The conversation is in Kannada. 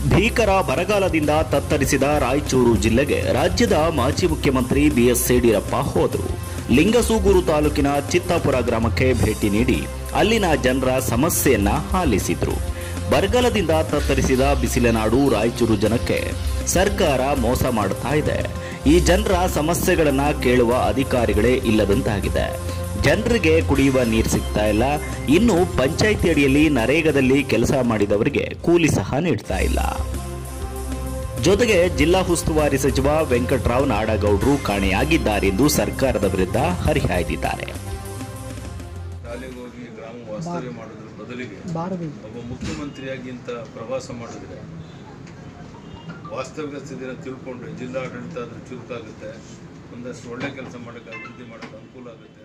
ಭೀಕರ ಬರಗಾಲದಿಂದ ತತ್ತರಿಸಿದ ರಾಯಚೂರು ಜಿಲ್ಲೆಗೆ ರಾಜ್ಯದ ಮಾಜಿ ಮುಖ್ಯಮಂತ್ರಿ ಬಿಎಸ್ ಯಡಿಯೂರಪ್ಪ ಹೋದರು ಲಿಂಗಸೂಗೂರು ತಾಲೂಕಿನ ಚಿತ್ತಾಪುರ ಗ್ರಾಮಕ್ಕೆ ಭೇಟಿ ನೀಡಿ ಅಲ್ಲಿನ ಜನರ ಸಮಸ್ಯೆಯನ್ನ ಆಲಿಸಿದ್ರು ಬರಗಾಲದಿಂದ ತತ್ತರಿಸಿದ ಬಿಸಿಲನಾಡು ರಾಯಚೂರು ಜನಕ್ಕೆ ಸರ್ಕಾರ ಮೋಸ ಮಾಡುತ್ತಾ ಇದೆ ಈ ಜನರ ಸಮಸ್ಯೆಗಳನ್ನ ಕೇಳುವ ಅಧಿಕಾರಿಗಳೇ ಇಲ್ಲದಂತಾಗಿದೆ ಜನರಿಗೆ ಕುಡಿಯುವ ನೀರು ಸಿಗ್ತಾ ಇಲ್ಲ ಇನ್ನು ಪಂಚಾಯಿತಿ ಅಡಿಯಲ್ಲಿ ನರೇಗಾದಲ್ಲಿ ಕೆಲಸ ಮಾಡಿದವರಿಗೆ ಕೂಲಿ ಸಹ ನೀಡ್ತಾ ಇಲ್ಲ ಜೊತೆಗೆ ಜಿಲ್ಲಾ ಉಸ್ತುವಾರಿ ಸಚಿವ ವೆಂಕಟರಾವ್ ನಾಡಗೌಡರು ಕಾಣೆಯಾಗಿದ್ದಾರೆಂದು ಸರ್ಕಾರದ ವಿರುದ್ಧ ಹರಿಹಾಯ್ದಿದ್ದಾರೆ ಶಾಲೆಗೆ ಹೋಗಿ ಗ್ರಾಮ ವಾಸ್ತವ್ಯ ಮಾಡೋದ್ರ ಬದಲಿಗೆ ಒಬ್ಬ ಮುಖ್ಯಮಂತ್ರಿಯಾಗಿ ಇಂಥ ಪ್ರವಾಸ ಮಾಡಿದ್ರೆ ವಾಸ್ತವಿಕ ಸ್ಥಿತಿನ ತಿಳ್ಕೊಂಡ್ರೆ ಜಿಲ್ಲಾಡಳಿತ ಅದ್ರ ಚುರುಕಾಗುತ್ತೆ ಒಂದಷ್ಟು ಒಳ್ಳೆ ಕೆಲಸ ಮಾಡೋಕ್ಕೆ ಅಭಿವೃದ್ಧಿ ಮಾಡೋಕ್ಕೆ ಅನುಕೂಲ ಆಗುತ್ತೆ